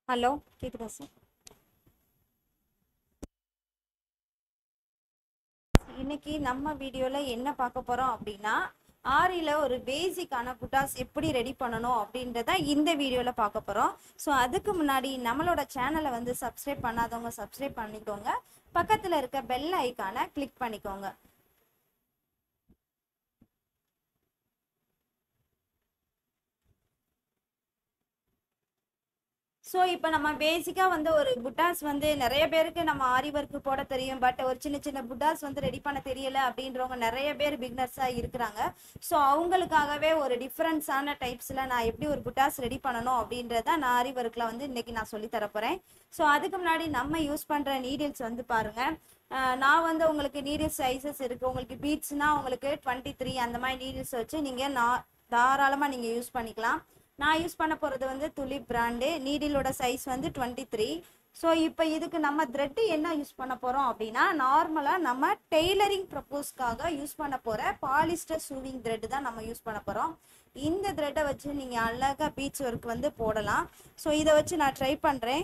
hello கேக்குதா sir இன்னைக்கு நம்ம வீடியோவில் என்ன பார்க்க போகிறோம் அப்படின்னா ஆரியில் ஒரு பேசிக்கான புட்டாஸ் எப்படி ரெடி பண்ணணும் அப்படின்றத இந்த வீடியோவில் பார்க்க போகிறோம் ஸோ அதுக்கு முன்னாடி நம்மளோட சேனலை வந்து சப்ஸ்கிரைப் பண்ணாதவங்க சப்ஸ்கிரைப் பண்ணிக்கோங்க பக்கத்தில் இருக்க பெல் ஐக்கானை கிளிக் பண்ணிக்கோங்க ஸோ இப்போ நம்ம பேசிக்காக வந்து ஒரு புட்டாஸ் வந்து நிறைய பேருக்கு நம்ம ஆரி ஒர்க்கு போட தெரியும் பட் ஒரு சின்ன சின்ன புட்டாஸ் வந்து ரெடி பண்ண தெரியல அப்படின்றவங்க நிறைய பேர் பிக்னர்ஸாக இருக்கிறாங்க ஸோ அவங்களுக்காகவே ஒரு டிஃப்ரென்ஸான டைப்ஸில் நான் எப்படி ஒரு புட்டாஸ் ரெடி பண்ணணும் அப்படின்றத நான் ஆரி ஒர்க்கில் வந்து இன்னைக்கு நான் சொல்லி தரப்போகிறேன் ஸோ அதுக்கு முன்னாடி நம்ம யூஸ் பண்ணுற நீடில்ஸ் வந்து பாருங்கள் நான் வந்து உங்களுக்கு நீடில்ஸ் சைஸஸ் இருக்குது உங்களுக்கு பீட்ஸ்னால் உங்களுக்கு டுவெண்ட்டி த்ரீ அந்த மாதிரி நீடில்ஸ் வச்சு நீங்கள் நான் தாராளமாக நீங்கள் யூஸ் பண்ணிக்கலாம் நான் யூஸ் பண்ண போகிறது வந்து துலிப் பிராண்டு நீடிலோட சைஸ் வந்து டுவெண்ட்டி த்ரீ ஸோ இப்போ இதுக்கு நம்ம த்ரெட்டு என்ன யூஸ் பண்ண போகிறோம் அப்படின்னா நார்மலாக நம்ம டெய்லரிங் ப்ரப்போஸ்க்காக யூஸ் பண்ண போகிற பாலிஸ்டர் சூவிங் த்ரெட்டு தான் நம்ம யூஸ் பண்ண போகிறோம் இந்த த்ரெட்டை வச்சு நீங்கள் அழகாக பீச் ஒர்க் வந்து போடலாம் ஸோ இதை வச்சு நான் ட்ரை பண்ணுறேன்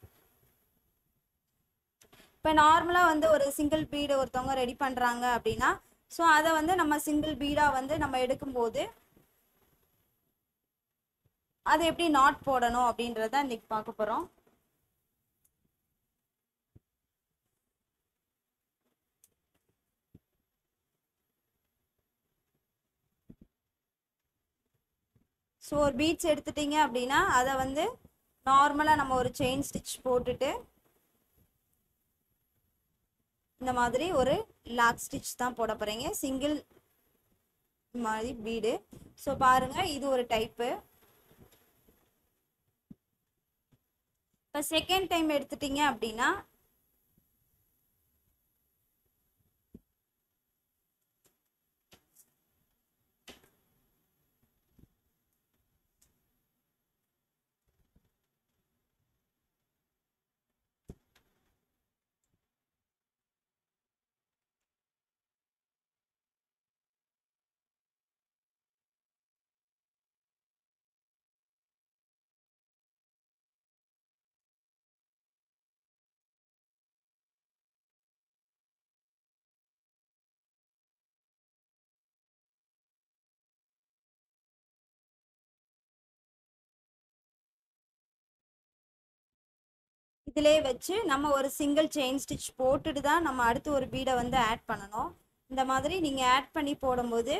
இப்போ நார்மலாக வந்து ஒரு சிங்கிள் பீடு ஒருத்தவங்க ரெடி பண்ணுறாங்க அப்படின்னா ஸோ அதை வந்து நம்ம சிங்கிள் பீடாக வந்து நம்ம எடுக்கும்போது அதை எப்படி நாட் போடணும் அப்படின்றத இன்னைக்கு பார்க்க போகிறோம் ஸோ ஒரு பீட்ஸ் எடுத்துட்டீங்க அப்படின்னா அதை வந்து நார்மலாக நம்ம ஒரு செயின் ஸ்டிச் போட்டுட்டு இந்த மாதிரி ஒரு லாக் ஸ்டிச் தான் போட போகிறீங்க சிங்கிள் மாதிரி பீடு ஸோ பாருங்கள் இது ஒரு டைப்பு இப்போ செகண்ட் டைம் எடுத்துட்டீங்க அப்படின்னா இதிலே வச்சு நம்ம ஒரு சிங்கிள் செயின் ஸ்டிச் போட்டுட்டு தான் நம்ம அடுத்து ஒரு பீடை வந்து ஆட் பண்ணணும் இந்த மாதிரி நீங்கள் ஆட் பண்ணி போடும்போது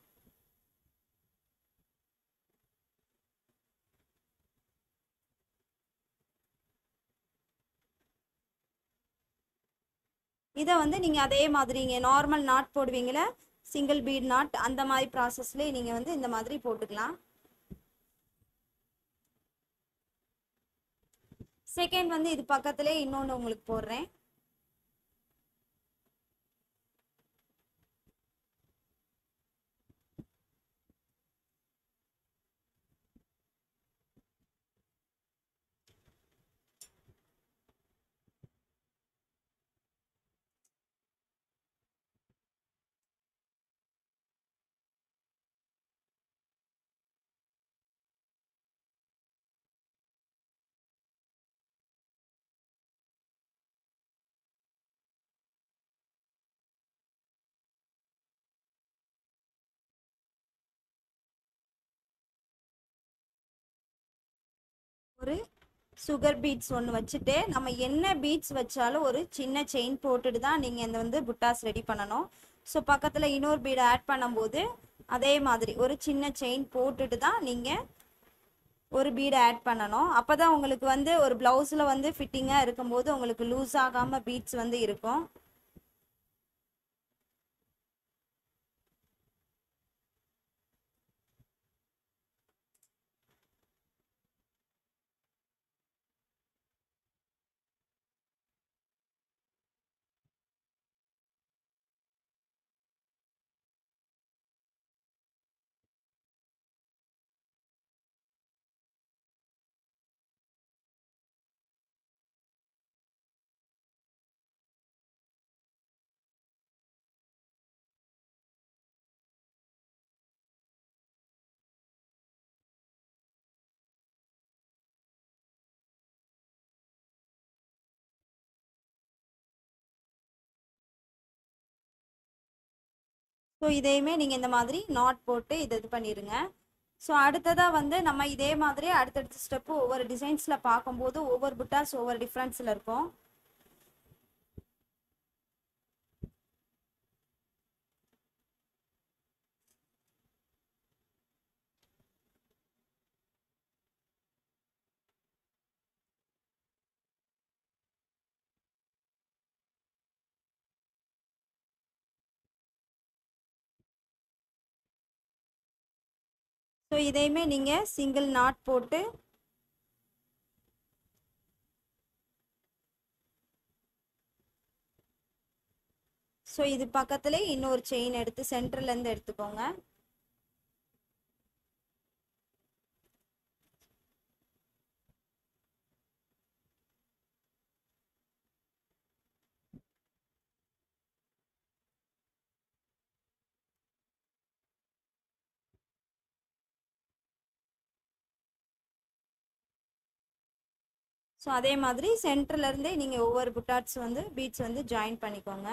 இதை வந்து நீங்கள் அதே மாதிரிங்க நார்மல் நாட் போடுவீங்களே சிங்கிள் பீட் நாட் அந்த மாதிரி ப்ராசஸ்லேயே நீங்கள் வந்து இந்த மாதிரி போட்டுக்கலாம் செகண்ட் வந்து இது பக்கத்துலேயே இன்னொன்று உங்களுக்கு போடுறேன் ஒரு சுகர் பீட்ஸ் ஒன்று வச்சுட்டு நம்ம என்ன பீட்ஸ் வச்சாலும் ஒரு சின்ன செயின் போட்டுட்டு தான் நீங்கள் இந்த வந்து புட்டாஸ் ரெடி பண்ணணும் ஸோ பக்கத்தில் இன்னொரு பீடை ஆட் பண்ணும்போது அதே மாதிரி ஒரு சின்ன செயின் போட்டுட்டு தான் நீங்கள் ஒரு பீடை ஆட் பண்ணணும் அப்போ தான் உங்களுக்கு வந்து ஒரு ப்ளவுஸில் வந்து ஃபிட்டிங்காக இருக்கும்போது உங்களுக்கு லூஸ் ஆகாமல் பீட்ஸ் வந்து இருக்கும் ஸோ இதையுமே நீங்கள் இந்த மாதிரி நாட் போட்டு இதை இது பண்ணிடுங்க ஸோ அடுத்ததாக வந்து நம்ம இதே மாதிரி அடுத்தடுத்த ஸ்டெப்பு ஒவ்வொரு டிசைன்ஸில் பார்க்கும்போது ஒவ்வொரு புட்டாஸ் ஒவ்வொரு டிஃப்ரென்ஸில் இருக்கும் ஸோ இதையுமே நீங்கள் சிங்கிள் நாட் போட்டு ஸோ இது பக்கத்துல இன்னொரு செயின் எடுத்து சென்டர்லேருந்து எடுத்துக்கோங்க ஸோ அதே மாதிரி சென்டர்லேருந்தே நீங்கள் ஒவ்வொரு புட்டாட்ஸ் வந்து பீட்ஸ் வந்து ஜாயின் பண்ணிக்கோங்க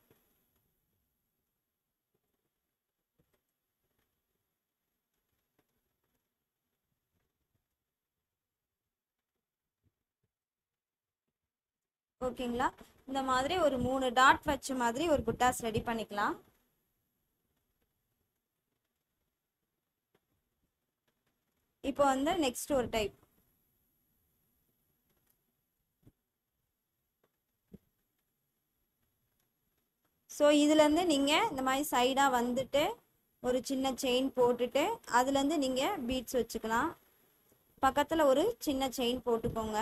ஓகேங்களா இந்த மாதிரி ஒரு மூணு டாட் வச்ச மாதிரி ஒரு புட்டாஸ் ரெடி பண்ணிக்கலாம் இப்போ வந்து நெக்ஸ்ட் ஒரு டைப் ஸோ இதுலேருந்து நீங்கள் இந்த மாதிரி சைடாக வந்துட்டு ஒரு சின்ன செயின் போட்டுட்டு அதுலேருந்து நீங்கள் பீட்ஸ் வச்சுக்கலாம் பக்கத்தில் ஒரு சின்ன செயின் போட்டுக்கோங்க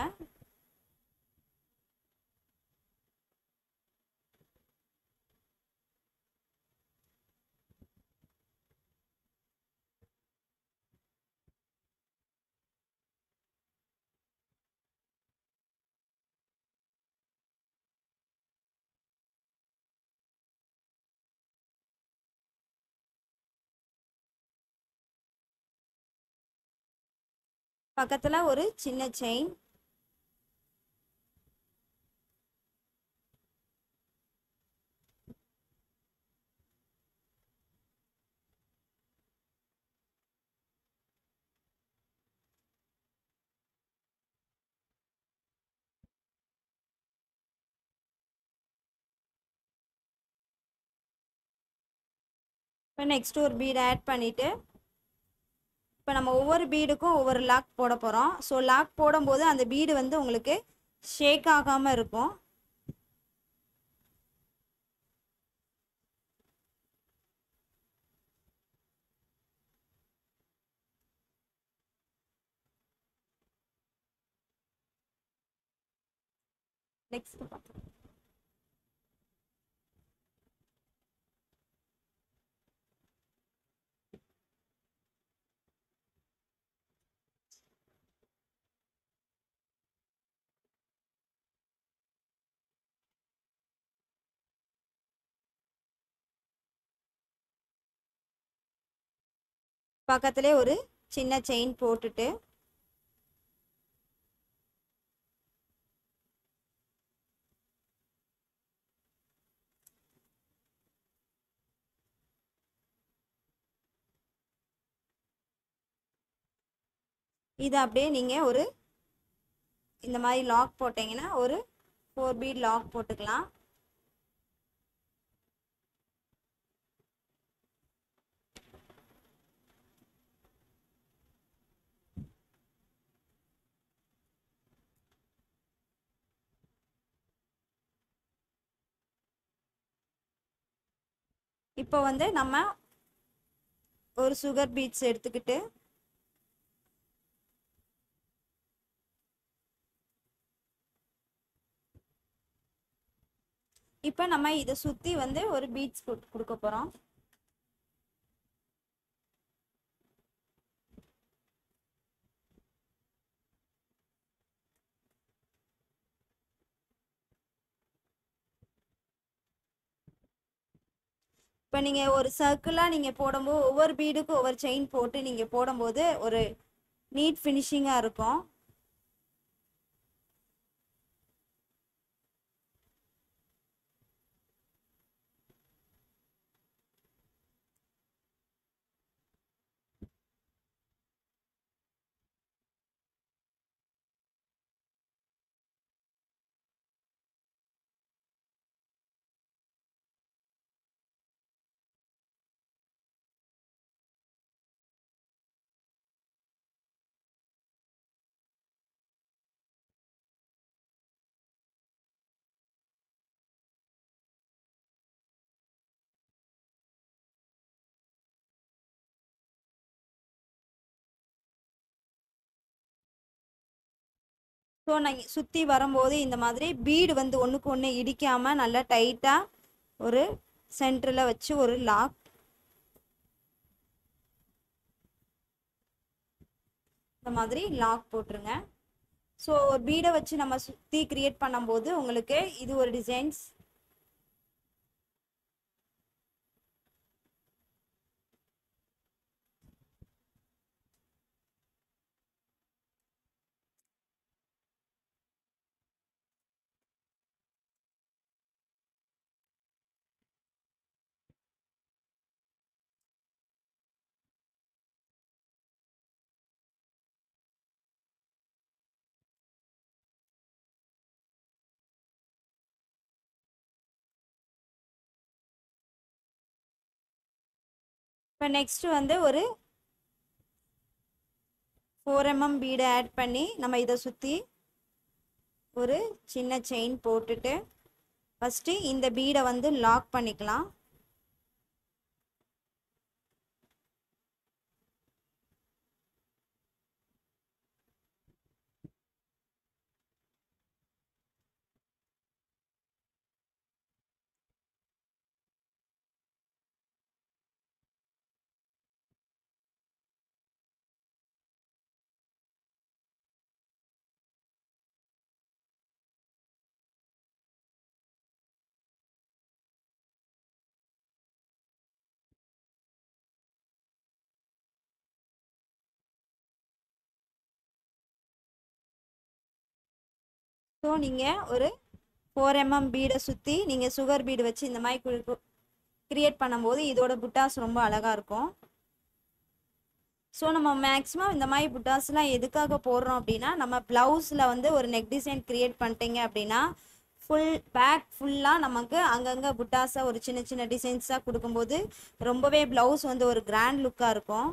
பக்கத்தில் ஒரு சின்ன செயின் இப்போ நெக்ஸ்ட் ஒரு பீட் ஆட் பண்ணிவிட்டு இப்போ நம்ம ஒவ்வொரு பீடுக்கும் ஒவ்வொரு லாக் போட போகிறோம் ஸோ லாக் போடும்போது அந்த பீடு வந்து உங்களுக்கு ஷேக் ஆகாமல் இருக்கும் நெக்ஸ்ட் பார்க்கலாம் பக்கத்துலேயே ஒரு சின்ன செயின் போட்டுட்டு இது அப்படியே நீங்கள் ஒரு இந்த மாதிரி லாக் போட்டிங்கன்னா ஒரு ஃபோர் பீட் லாக் போட்டுக்கலாம் இப்போ வந்து நம்ம ஒரு சுகர் பீட்ஸ் எடுத்துக்கிட்டு இப்போ நம்ம இதை சுற்றி வந்து ஒரு பீட்ஸ் கொடுக்க போகிறோம் இப்போ நீங்கள் ஒரு சர்க்கிளாக நீங்கள் போடும்போது ஒவ்வொரு பீடுக்கும் ஒவ்வொரு செயின் போட்டு நீங்கள் போடும்போது ஒரு நீட் ஃபினிஷிங்காக இருக்கும் ஸோ நான் சுற்றி வரும்போது இந்த மாதிரி பீடு வந்து ஒன்றுக்கு ஒன்று இடிக்காமல் நல்லா டைட்டாக ஒரு சென்டரில் வச்சு ஒரு லாக் இந்த மாதிரி லாக் போட்டுருங்க ஸோ ஒரு பீடை வச்சு நம்ம சுற்றி கிரியேட் பண்ணும்போது உங்களுக்கு இது ஒரு டிசைன்ஸ் இப்போ நெக்ஸ்ட் வந்து ஒரு ஃபோர் எம்எம் பீடை ஆட் பண்ணி நம்ம இதை சுற்றி ஒரு சின்ன செயின் போட்டுட்டு ஃபஸ்ட்டு இந்த பீடை வந்து லாக் பண்ணிக்கலாம் ஸோ நீங்கள் ஒரு ஃபோர் எம்எம் பீடை சுற்றி நீங்கள் சுகர் பீடு வச்சு இந்த மாதிரி கிரியேட் பண்ணும்போது இதோட புட்டாஸ் ரொம்ப அழகாக இருக்கும் ஸோ நம்ம மேக்ஸிமம் இந்த மாதிரி புட்டாஸ்லாம் எதுக்காக போடுறோம் அப்படின்னா நம்ம ப்ளவுஸில் வந்து ஒரு நெக் டிசைன் கிரியேட் பண்ணிட்டீங்க அப்படின்னா ஃபுல் பேக் ஃபுல்லாக நமக்கு அங்கங்கே புட்டாஸாக ஒரு சின்ன சின்ன டிசைன்ஸாக கொடுக்கும்போது ரொம்பவே ப்ளவுஸ் வந்து ஒரு கிராண்ட் லுக்காக இருக்கும்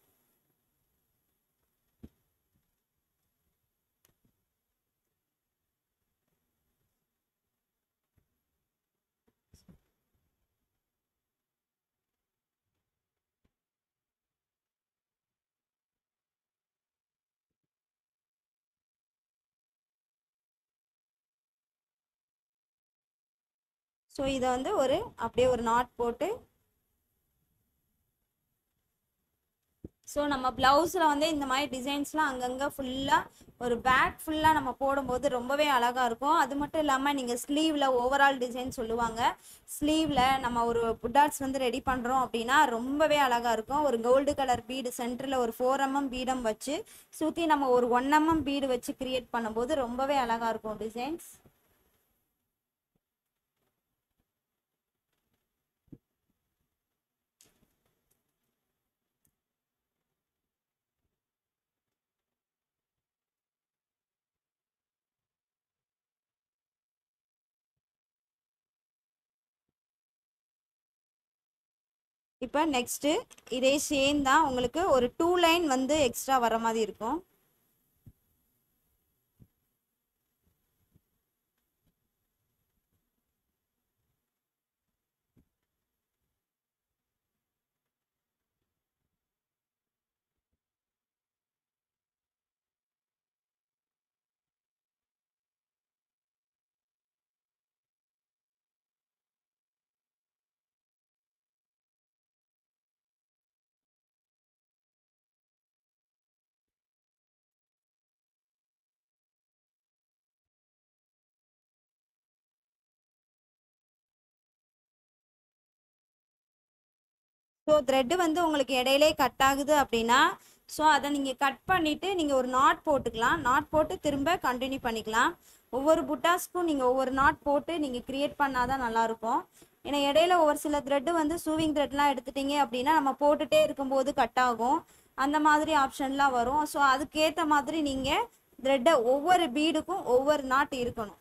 ஸோ இதை வந்து ஒரு அப்படியே ஒரு நாட் போட்டு ஸோ நம்ம ப்ளவுஸில் வந்து இந்த மாதிரி டிசைன்ஸ்லாம் அங்கங்கே ஃபுல்லாக ஒரு பேக் ஃபுல்லாக நம்ம போடும்போது ரொம்பவே அழகாக இருக்கும் அது மட்டும் இல்லாமல் நீங்கள் ஸ்லீவில் ஓவரால் டிசைன் சொல்லுவாங்க ஸ்லீவில் நம்ம ஒரு புட்டாட்ஸ் வந்து ரெடி பண்ணுறோம் அப்படின்னா ரொம்பவே அழகாக இருக்கும் ஒரு கோல்டு கலர் பீடு சென்டரில் ஒரு ஃபோர் எம்எம் பீடம் வச்சு சுற்றி நம்ம ஒரு ஒன் எம்எம் பீடு வச்சு கிரியேட் பண்ணும்போது ரொம்பவே அழகாக இருக்கும் டிசைன்ஸ் இப்போ நெக்ஸ்ட்டு இதே சேம் தான் உங்களுக்கு ஒரு டூ லைன் வந்து எக்ஸ்ட்ரா வர மாதிரி இருக்கும் ஸோ த்ரெட்டு வந்து உங்களுக்கு இடையிலே கட் ஆகுது அப்படின்னா ஸோ அதை நீங்கள் கட் பண்ணிவிட்டு நீங்கள் ஒரு நாட் போட்டுக்கலாம் நாட் போட்டு திரும்ப கண்டினியூ பண்ணிக்கலாம் ஒவ்வொரு புட்டாஸ்க்கும் நீங்கள் ஒவ்வொரு நாட் போட்டு நீங்கள் க்ரியேட் பண்ணால் தான் நல்லாயிருக்கும் ஏன்னா இடையில ஒவ்வொரு சில த்ரெட்டு வந்து சூவிங் த்ரெட்லாம் எடுத்துட்டீங்க அப்படின்னா நம்ம போட்டுகிட்டே இருக்கும்போது கட் ஆகும் அந்த மாதிரி ஆப்ஷன்லாம் வரும் ஸோ அதுக்கேற்ற மாதிரி நீங்கள் த்ரெட்டை ஒவ்வொரு பீடுக்கும் ஒவ்வொரு நாட் இருக்கணும்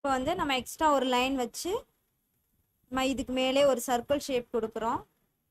இப்போ வந்து நம்ம எக்ஸ்ட்ரா ஒரு லைன் வச்சு நம்ம இதுக்கு மேலே ஒரு சர்க்கிள் ஷேப் கொடுக்குறோம்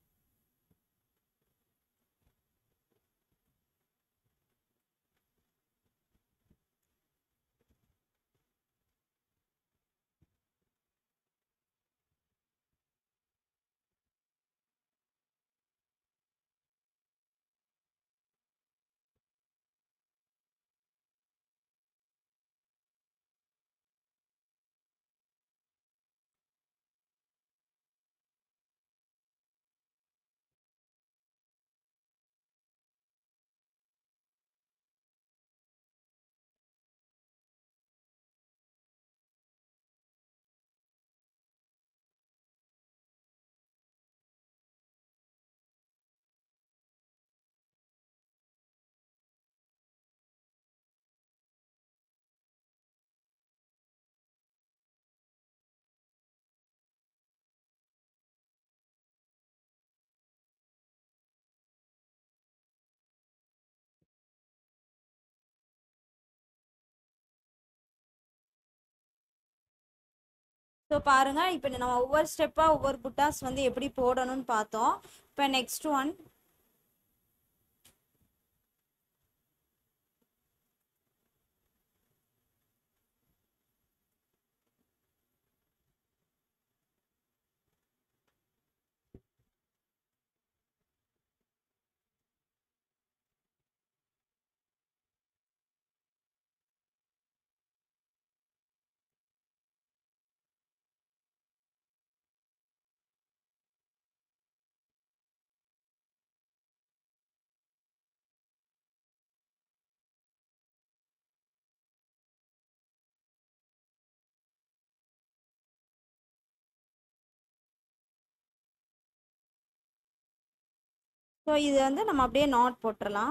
ஸோ பாருங்க இப்போ நம்ம ஒவ்வொரு ஸ்டெப்பாக ஒவ்வொரு புட்டாஸ் வந்து எப்படி போடணும்னு பார்த்தோம் இப்போ நெக்ஸ்ட் ஒன் ஸோ இது வந்து நம்ம அப்படியே நாட் போட்டுடலாம்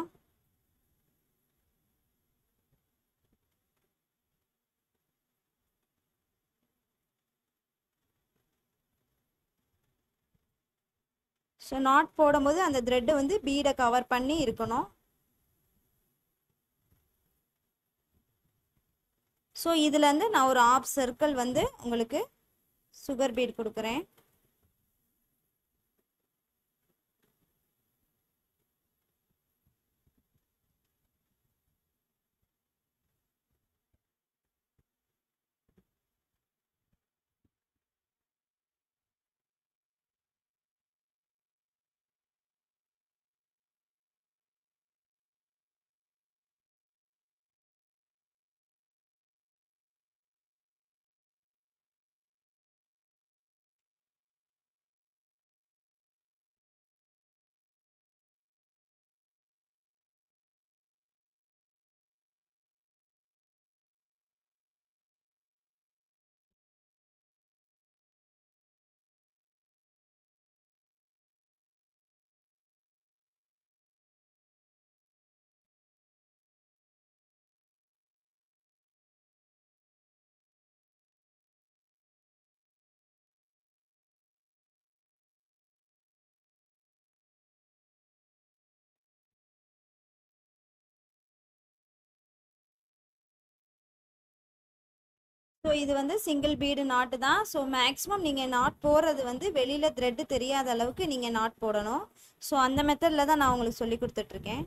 ஸோ நாட் போடும்போது அந்த த்ரெட்டு வந்து பீடை கவர் பண்ணி இருக்கணும் ஸோ இதுலேருந்து நான் ஒரு ஆஃப் சர்க்கிள் வந்து உங்களுக்கு சுகர் பீட் கொடுக்குறேன் ஸோ இது வந்து சிங்கிள் பீடு நாட்டு தான் ஸோ மேக்ஸிமம் நீங்கள் நாட் போடுறது வந்து வெளியில் த்ரெட்டு தெரியாத அளவுக்கு நீங்கள் நாட் போடணும் ஸோ அந்த மெத்தடில் தான் நான் உங்களுக்கு சொல்லி கொடுத்துட்ருக்கேன்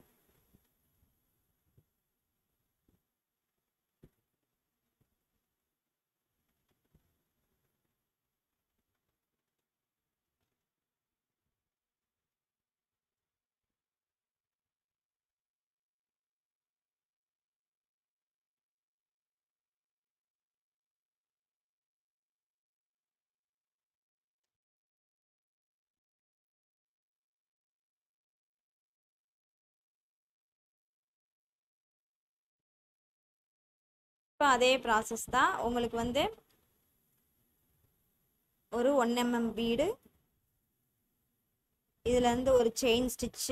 இப்போ அதே ப்ராசஸ் தான் உங்களுக்கு வந்து ஒரு ஒன் எம்எம் பீடு இதுலேருந்து ஒரு செயின் ஸ்டிச்சு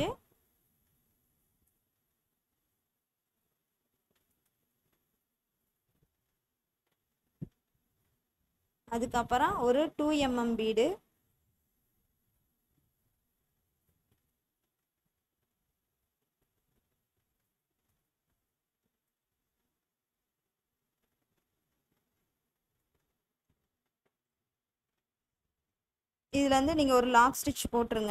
அதுக்கப்புறம் ஒரு டூ எம்எம் பீடு இதில் வந்து நீங்கள் ஒரு லாக் ஸ்டிச் போட்டுருங்க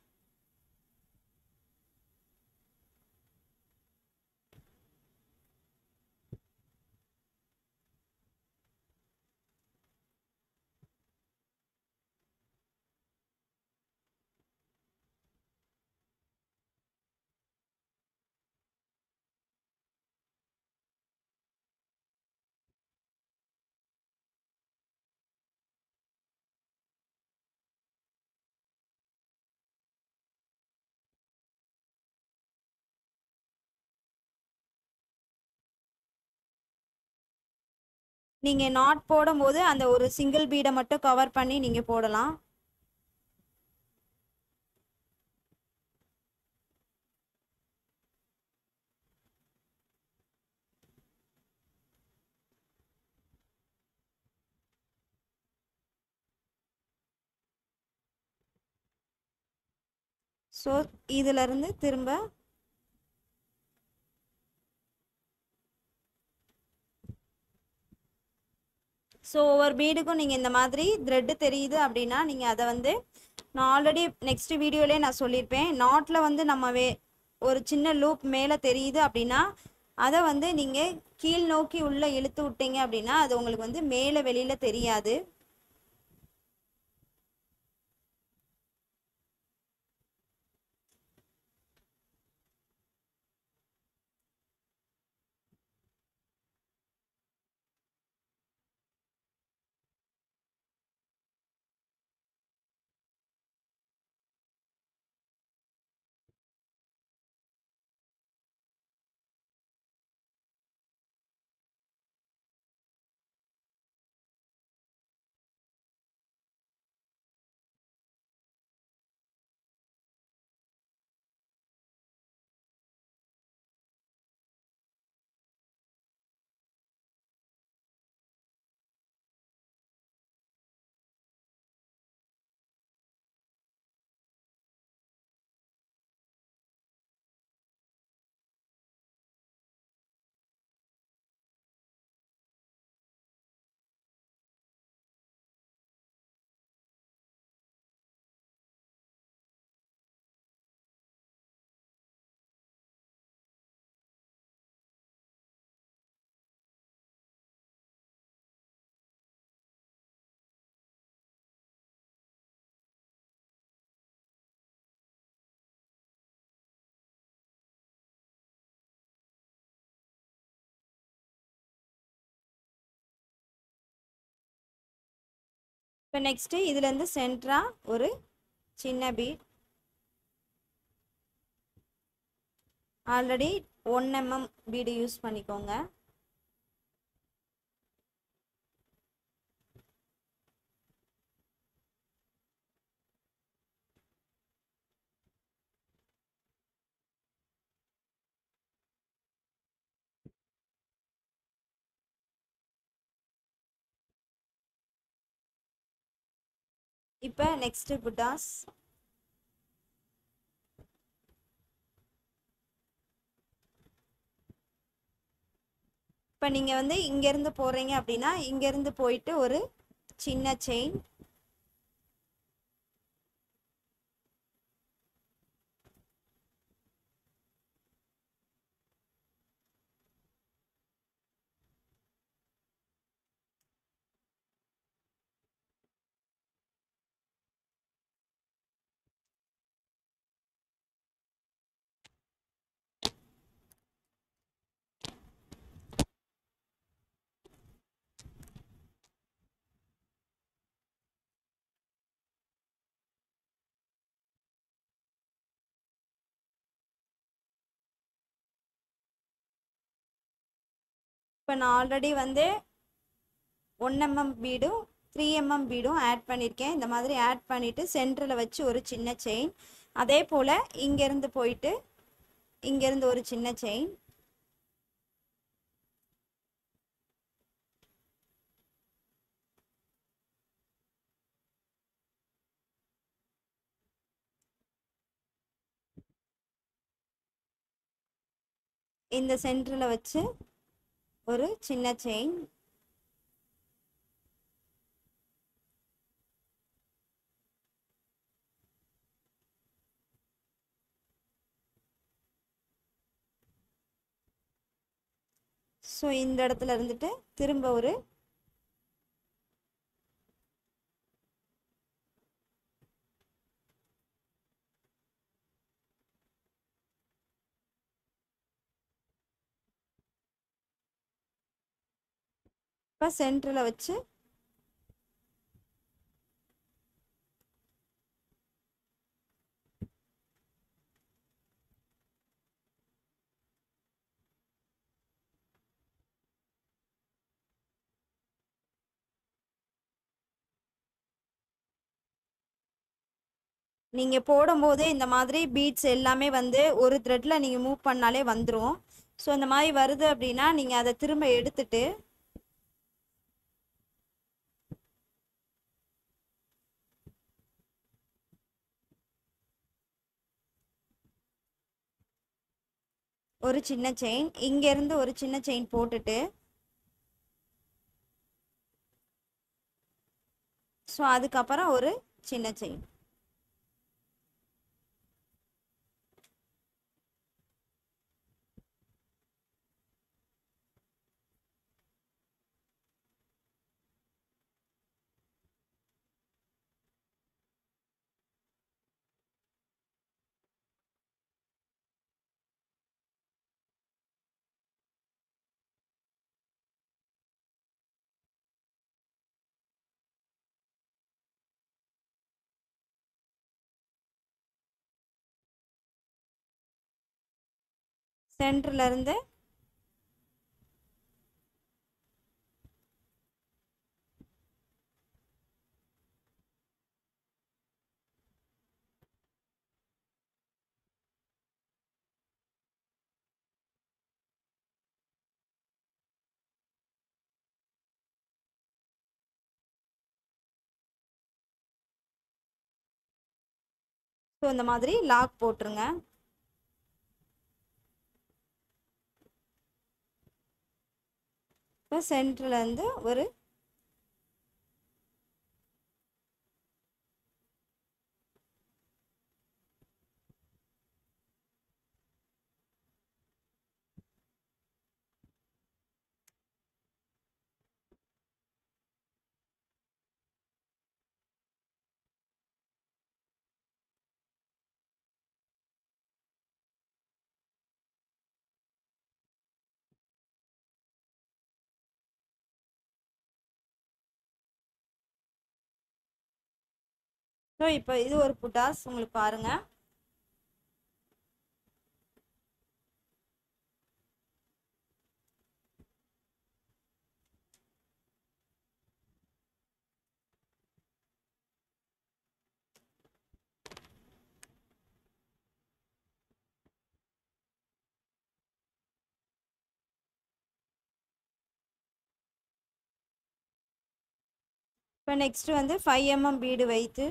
நீங்கள் நாட் போடும்போது அந்த ஒரு சிங்கிள் பீடை மட்டும் கவர் பண்ணி நீங்கள் போடலாம் ஸோ இதிலிருந்து திரும்ப ஸோ ஒவ்வொரு பீடுக்கும் நீங்கள் இந்த மாதிரி த்ரெட்டு தெரியுது அப்படின்னா நீங்கள் அதை வந்து நான் ஆல்ரெடி நெக்ஸ்ட் வீடியோலேயே நான் சொல்லியிருப்பேன் நாட்டில் வந்து நம்ம வே ஒரு சின்ன லூப் மேலே தெரியுது அப்படின்னா அதை வந்து நீங்கள் கீழ் நோக்கி உள்ளே இழுத்து விட்டீங்க அப்படின்னா அது உங்களுக்கு வந்து மேலே வெளியில் தெரியாது இப்போ நெக்ஸ்ட்டு இதுலேருந்து சென்டராக ஒரு சின்ன bead already one MM bead use பண்ணிக்கோங்க இப்போ நெக்ஸ்ட்டு புட்டாஸ் இப்போ நீங்கள் வந்து இங்கேருந்து போகிறீங்க அப்படின்னா இங்கேருந்து போயிட்டு ஒரு சின்ன செயின் இப்போ நான் ஆல்ரெடி வந்து ஒன் எம்எம் பீடும் த்ரீ எம்எம் பீடும் ஆட் பண்ணியிருக்கேன் இந்த மாதிரி ஆட் பண்ணிவிட்டு சென்டரில் வச்சு ஒரு சின்ன செயின் அதே போல் இங்கேருந்து போயிட்டு இங்கேருந்து ஒரு சின்ன செயின் இந்த சென்டரில் வச்சு ஒரு சின்ன செயின் ஸோ இந்த இடத்துல இருந்துட்டு திரும்ப ஒரு இப்போ சென்டரில் வச்சு நீங்கள் போடும்போது இந்த மாதிரி பீட்ஸ் எல்லாமே வந்து ஒரு த்ரெட்டில் நீங்கள் மூவ் பண்ணாலே வந்துடும் ஸோ இந்த மாதிரி வருது அப்படின்னா நீங்கள் அதை திரும்ப எடுத்துட்டு ஒரு சின்ன செயின் இங்கேருந்து ஒரு சின்ன செயின் போட்டுட்டு ஸோ அதுக்கப்புறம் ஒரு சின்ன செயின் சென்டர்ல இருந்து ஸோ இந்த மாதிரி லாக் போட்டுருங்க இப்போ சென்டர்ல இருந்து ஒரு ஸோ இப்போ இது ஒரு புட்டாஸ் உங்களுக்கு பாருங்க இப்போ நெக்ஸ்ட் வந்து ஃபைவ் எம்எம் பீடு வைத்து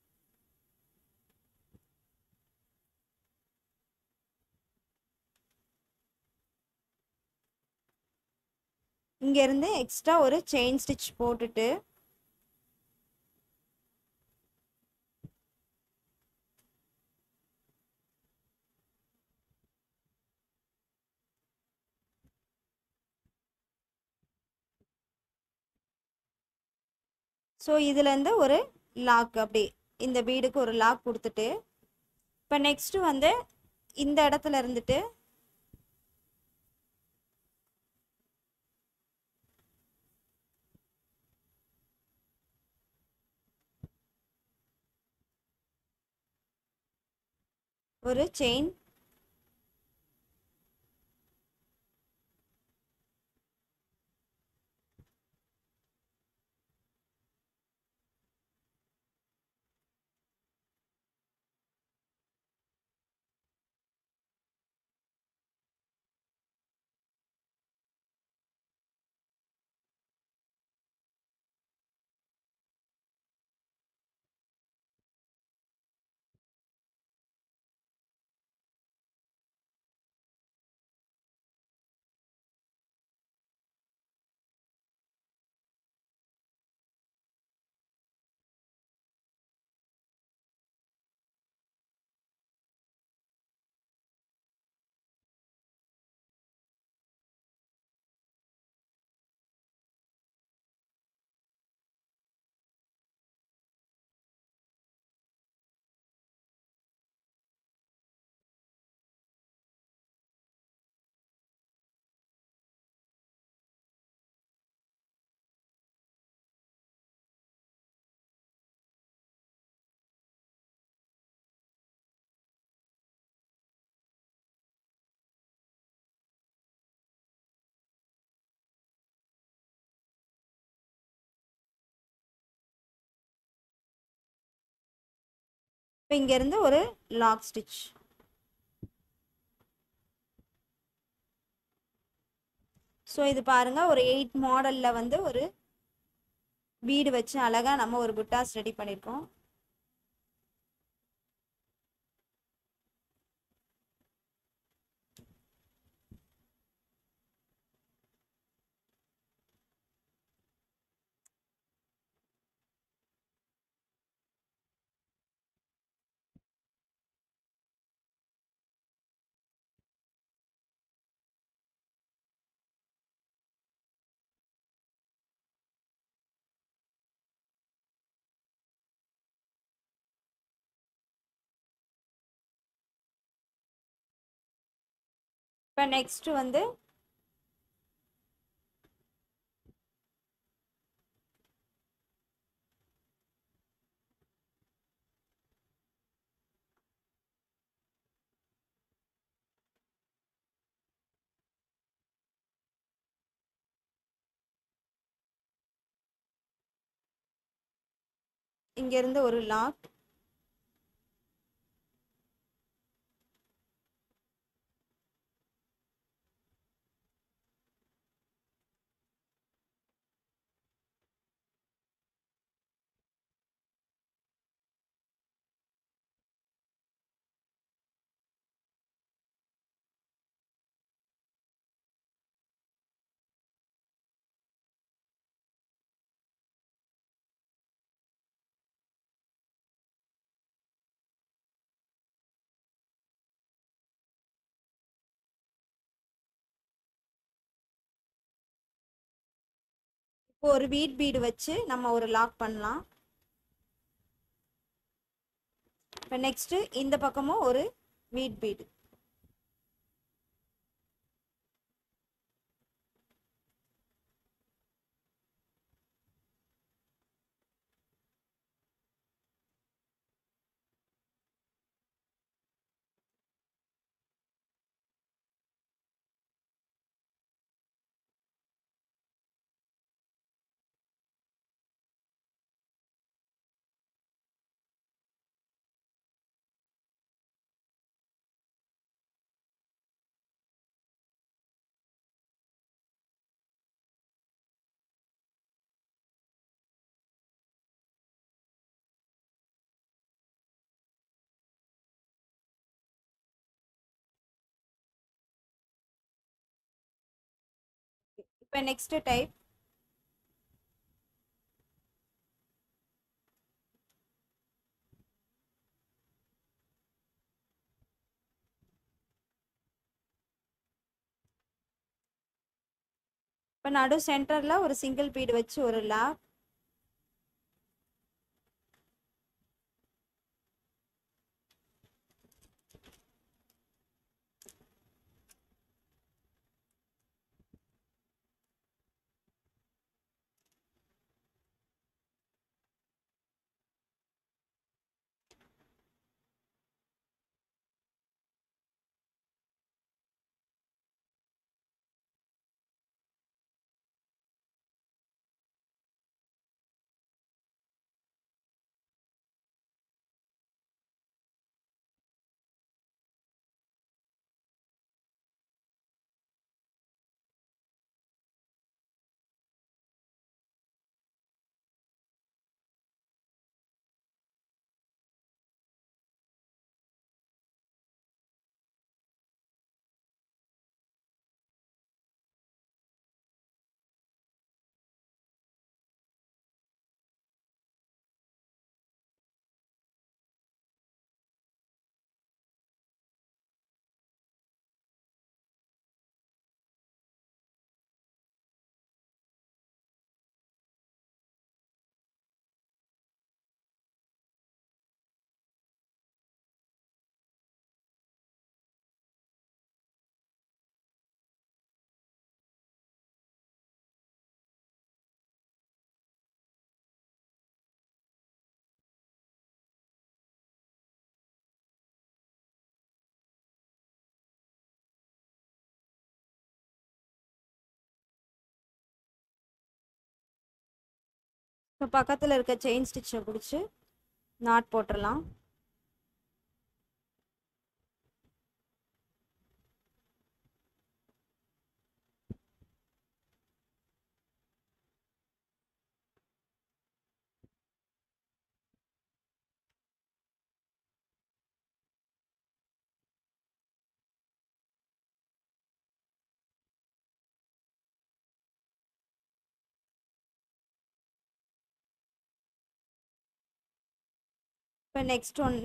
இங்கேருந்து எக்ஸ்ட்ரா ஒரு செயின் ஸ்டிச் போட்டுட்டு ஸோ இதுலேருந்து ஒரு லாக் அப்படி இந்த பீடுக்கு ஒரு லாக் கொடுத்துட்டு இப்போ நெக்ஸ்ட்டு வந்து இந்த இடத்துல இருந்துட்டு ஒரு செயின் இப்போ இங்கேருந்து ஒரு லாக் ஸ்டிச் ஸோ இது பாருங்க ஒரு எயிட் மாடலில் வந்து ஒரு பீடு வச்சு அழகாக நம்ம ஒரு புட்டாஸ் ரெடி பண்ணியிருக்கோம் இப்போ நெக்ஸ்ட் வந்து இங்கேருந்து ஒரு லாக் இப்போ ஒரு வீட் பீடு வச்சு நம்ம ஒரு லாக் பண்ணலாம் இப்போ நெக்ஸ்ட்டு இந்த பக்கமும் ஒரு வீட் பீடு இப்போ நெக்ஸ்ட் டைப் இப்போ நடு சென்டரில் ஒரு சிங்கிள் பீடு வச்சு ஒரு லாக் இப்போ பக்கத்தில் இருக்க செயின் ஸ்டிச்சை பிடிச்சி நாட் போட்டுடலாம் இப்போ நெக்ஸ்ட் ஒன்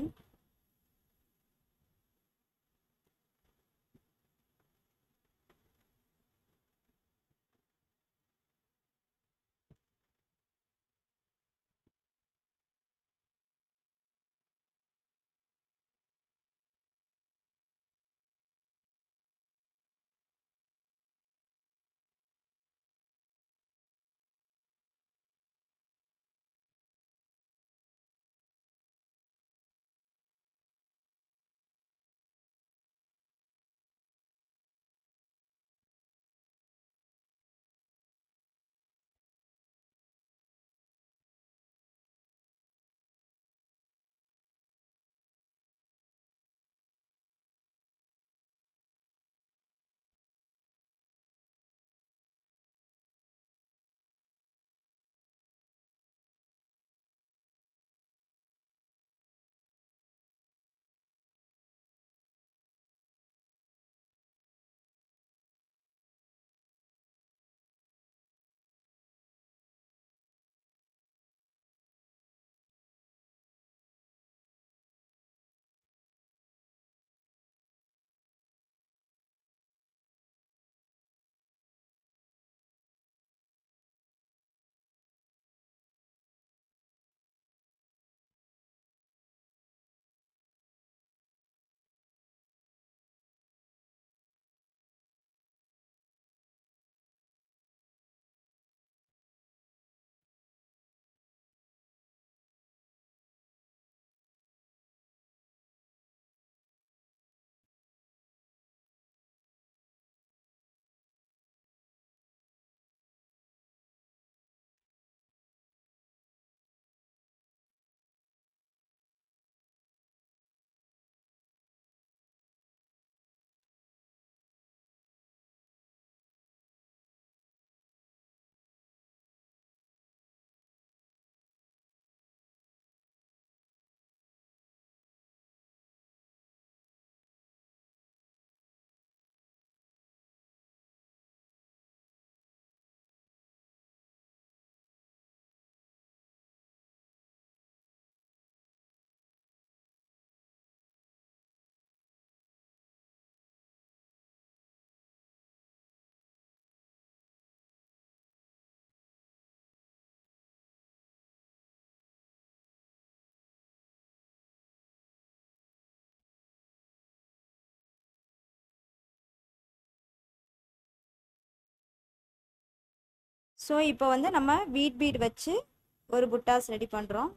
ஸோ இப்போ வந்து நம்ம வீட் பீட் வச்சு ஒரு புட்டாஸ் ரெடி பண்ணுறோம்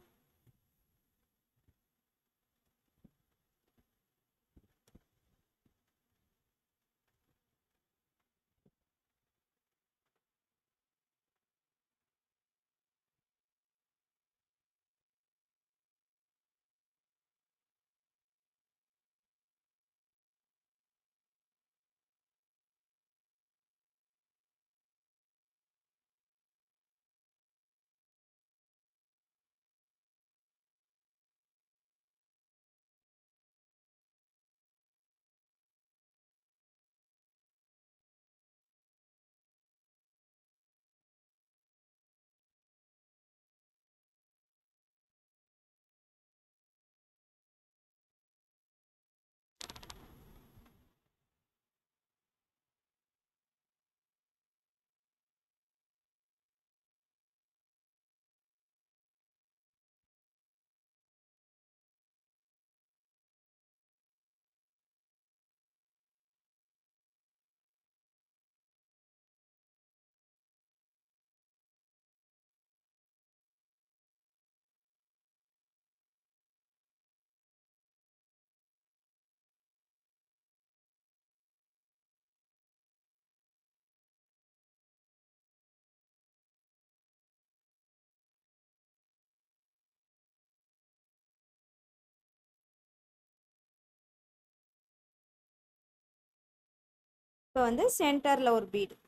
இப்போ வந்து சென்டரில் ஒரு பீடு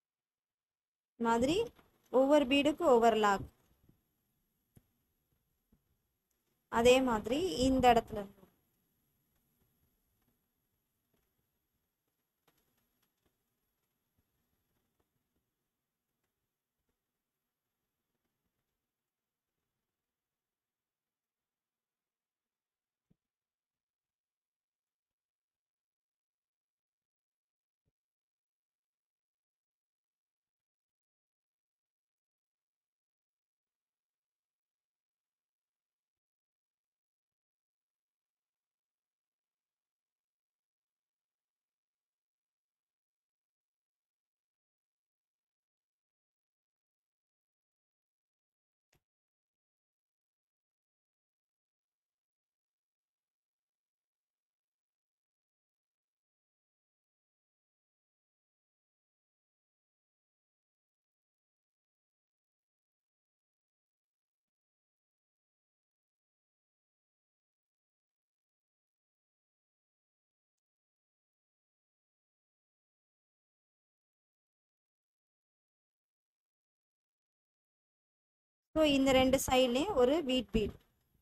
மாதிரி ஒவ்வொரு பீடுக்கு ஒவ்வொரு லாக் அதே மாதிரி இந்த இடத்துல இருந்து ஸோ இந்த ரெண்டு சைட்லேயும் ஒரு வீட் பீட்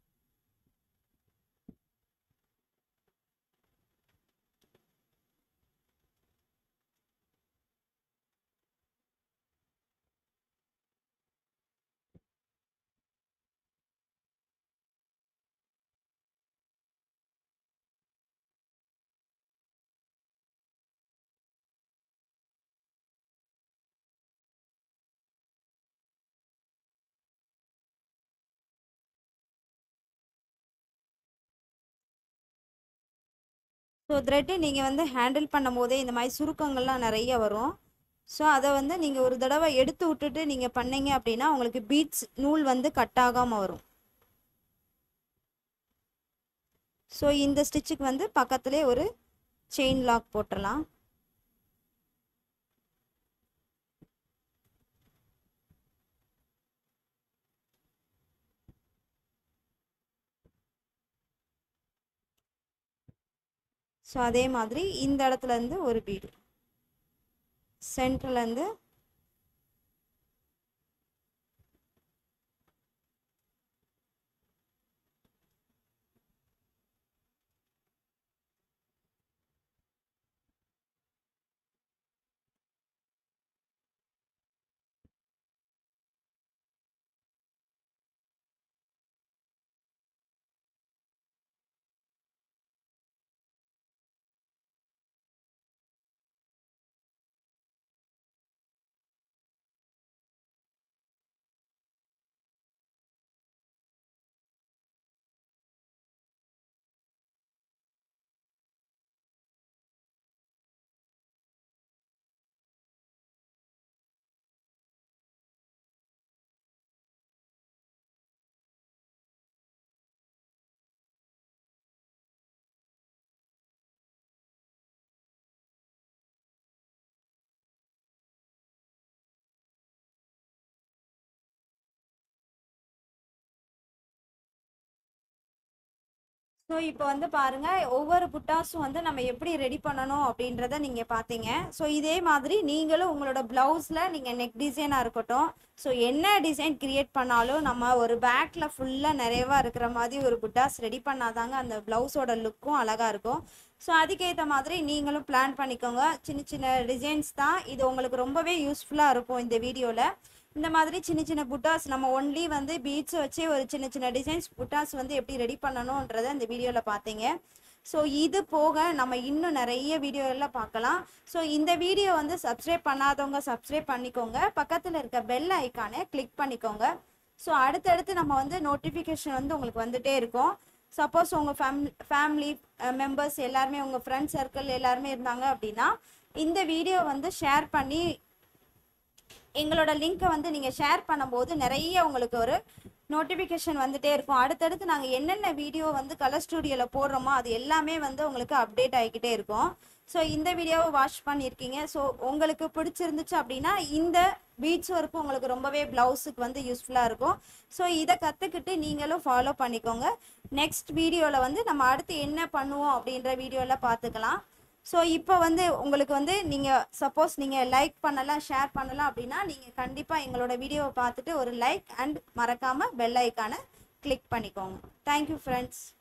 ஸோ த்ரெட்டு நீங்கள் வந்து ஹேண்டில் பண்ணும் போதே இந்த மாதிரி சுருக்கங்கள்லாம் நிறைய வரும் ஸோ அதை வந்து நீங்கள் ஒரு தடவை எடுத்து விட்டுட்டு நீங்கள் பண்ணீங்க அப்படின்னா உங்களுக்கு பீட்ஸ் நூல் வந்து கட் ஆகாமல் வரும் ஸோ இந்த ஸ்டிச்சுக்கு வந்து பக்கத்துலேயே ஒரு செயின் லாக் போட்டுடலாம் ஸோ அதே மாதிரி இந்த இடத்துல இருந்து ஒரு பீடு சென்டர்லேருந்து ஸோ இப்போ வந்து பாருங்க ஒவ்வொரு புட்டாஸும் வந்து நம்ம எப்படி ரெடி பண்ணணும் அப்படின்றத நீங்க பார்த்தீங்க ஸோ இதே மாதிரி நீங்களும் உங்களோட பிளவுஸ்ல நீங்க நெக் டிசைனாக இருக்கட்டும் ஸோ என்ன டிசைன் கிரியேட் பண்ணாலும் நம்ம ஒரு பேக்ல ஃபுல்லாக நிறையவா இருக்கிற மாதிரி ஒரு புட்டாஸ் ரெடி பண்ணாதாங்க அந்த பிளவுஸோட லுக்கும் அழகா இருக்கும் ஸோ அதுக்கேற்ற மாதிரி நீங்களும் பிளான் பண்ணிக்கோங்க சின்ன சின்ன டிசைன்ஸ் தான் இது உங்களுக்கு ரொம்பவே யூஸ்ஃபுல்லாக இருக்கும் இந்த வீடியோவில் இந்த மாதிரி சின்ன சின்ன புட்டாஸ் நம்ம ஒன்லி வந்து பீட்ஸ் வச்சு ஒரு சின்ன சின்ன டிசைன்ஸ் புட்டாஸ் வந்து எப்படி ரெடி பண்ணணுன்றதை இந்த வீடியோவில் பார்த்தீங்க ஸோ இது போக நம்ம இன்னும் நிறைய வீடியோ எல்லாம் பார்க்கலாம் ஸோ இந்த வீடியோ வந்து சப்ஸ்கிரைப் பண்ணாதவங்க சப்ஸ்கிரைப் பண்ணிக்கோங்க பக்கத்தில் இருக்க பெல் ஐக்கானை கிளிக் பண்ணிக்கோங்க ஸோ அடுத்தடுத்து நம்ம வந்து நோட்டிஃபிகேஷன் வந்து உங்களுக்கு வந்துட்டே இருக்கும் சப்போஸ் உங்கள் ஃபேம் ஃபேமிலி மெம்பர்ஸ் எல்லாருமே உங்கள் ஃப்ரெண்ட்ஸ் சர்க்கிள் எல்லாருமே இருந்தாங்க அப்படின்னா இந்த வீடியோ வந்து ஷேர் பண்ணி எங்களோட லிங்க்கை வந்து நீங்கள் ஷேர் பண்ணும்போது நிறைய உங்களுக்கு ஒரு நோட்டிஃபிகேஷன் வந்துட்டே இருக்கும் அடுத்தடுத்து நாங்கள் என்னென்ன வீடியோ வந்து கலர் ஸ்டூடியோவில் போடுறோமோ அது எல்லாமே வந்து உங்களுக்கு அப்டேட் ஆகிக்கிட்டே இருக்கும் ஸோ இந்த வீடியோவை வாட்ச் பண்ணியிருக்கீங்க ஸோ உங்களுக்கு பிடிச்சிருந்துச்சு அப்படின்னா இந்த பீட்ஸ் ஒர்க்கு உங்களுக்கு ரொம்பவே ப்ளவுஸுக்கு வந்து யூஸ்ஃபுல்லாக இருக்கும் ஸோ இதை கற்றுக்கிட்டு நீங்களும் ஃபாலோ பண்ணிக்கோங்க நெக்ஸ்ட் வீடியோவில் வந்து நம்ம அடுத்து என்ன பண்ணுவோம் அப்படின்ற வீடியோவில் பார்த்துக்கலாம் ஸோ இப்போ வந்து உங்களுக்கு வந்து நீங்கள் சப்போஸ் நீங்கள் லைக் பண்ணலாம் ஷேர் பண்ணலாம் அப்படின்னா நீங்கள் கண்டிப்பாக எங்களோட வீடியோவை பார்த்துட்டு ஒரு லைக் அண்ட் மறக்காமல் பெல் ஐக்கானை கிளிக் பண்ணிக்கோங்க தேங்க்யூ ஃப்ரெண்ட்ஸ்